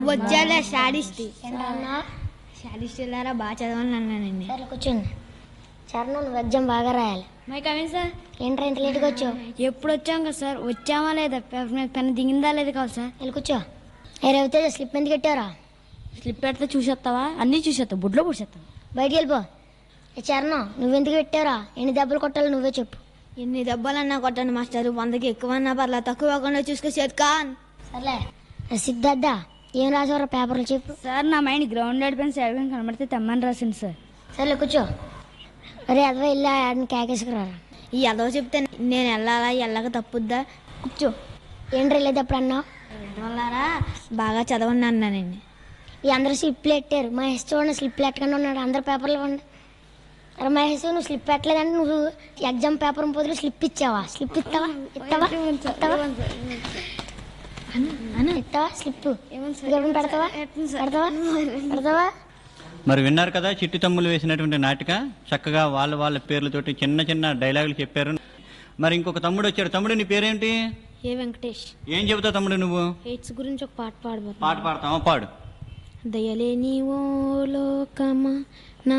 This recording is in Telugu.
వచ్చాలే షాడిస్ట్ ఏంటన్నా షాడిస్ట్ వెళ్ళారా బాగా చదవాలి అన్నానండి సరే కూర్చోండి చరణ్ నువ్వు ఎగ్జామ్ బాగా రాయాలి మై కమింగ్ సార్ ఏంట్రా ఇంత లేట్గా వచ్చావు ఎప్పుడు వచ్చాం కదా సార్ వచ్చామా లేదా పేపర్ మీద పెన్ దిగిందా లేదా కావాలి సార్ వెళ్ళి కూర్చో ఏ రవితేజ స్లిప్ ఎందుకు పెట్టారా స్లిప్ పెడితే చూసేస్తావా అన్నీ చూసేస్తావు బుడ్లో పుడిసేస్తావు బయటికి వెళ్ళిపో ఏ చరణ్ నువ్వెందుకు పెట్టారా ఎన్ని దెబ్బలు కొట్టాలో నువ్వే చెప్పు ఎన్ని దెబ్బలన్నా కొట్టండి మాస్టర్ వందకి ఎక్కువన్నా పర్లా తక్కువ కాకుండా చూసుకో చేత్కాన్ సర్లే ఏ సిద్ధార్థ ఏం రాసావరా పేపర్లు చెప్పు సార్ నా మైండ్ గ్రౌండ్ పెన్ సైడ్ కనబడితే తెమ్మని రాసింది సార్ సర్లే కూర్చో అరే అదవా వెళ్ళి ఆడిని కేకేసుకురారా ఈ ఎదవ చెప్తే నేను వెళ్ళాలా వెళ్ళక తప్పుద్దా కూర్చో ఏంటి వెళ్ళేది ఎప్పుడు అన్నావు వల్లారా బాగా చదవండి అన్నానండి ఈ అందరూ స్లిప్లు పెట్టారు మహేష్ చూడండి స్లిప్లు ఎట్టకుండా ఉన్నాడు అందరు పేపర్లు ఇవ్వండి అరే మహేష్ నువ్వు స్లిప్ పెట్టలేదంటే నువ్వు ఎగ్జామ్ పేపర్ పొద్దులు స్లిప్ ఇచ్చావా స్లిప్ ఇస్తావా ఇస్తావా ఇస్తావా ఇస్తావా స్లిప్ గర్భం పెడతావా పెడతావా పెడతావా మరి విన్నారు కదా చిట్టి తమ్ములు వేసినటువంటి నాటిక చక్కగా వాళ్ళ వాళ్ళ పేర్లతోటి చిన్న చిన్న డైలాగులు చెప్పారు మరి ఇంకొక తమ్ముడు వచ్చాడు తమ్ముడు నీ పేరేంటి ఏ వెంకటేష్ ఏం చెబుతావు తమ్ముడు నువ్వు ఎయిడ్స్ గురించి ఒక పాట పాడబోతున్నా పాట పాడతావా పాడు దయలేని ఓ లోకమా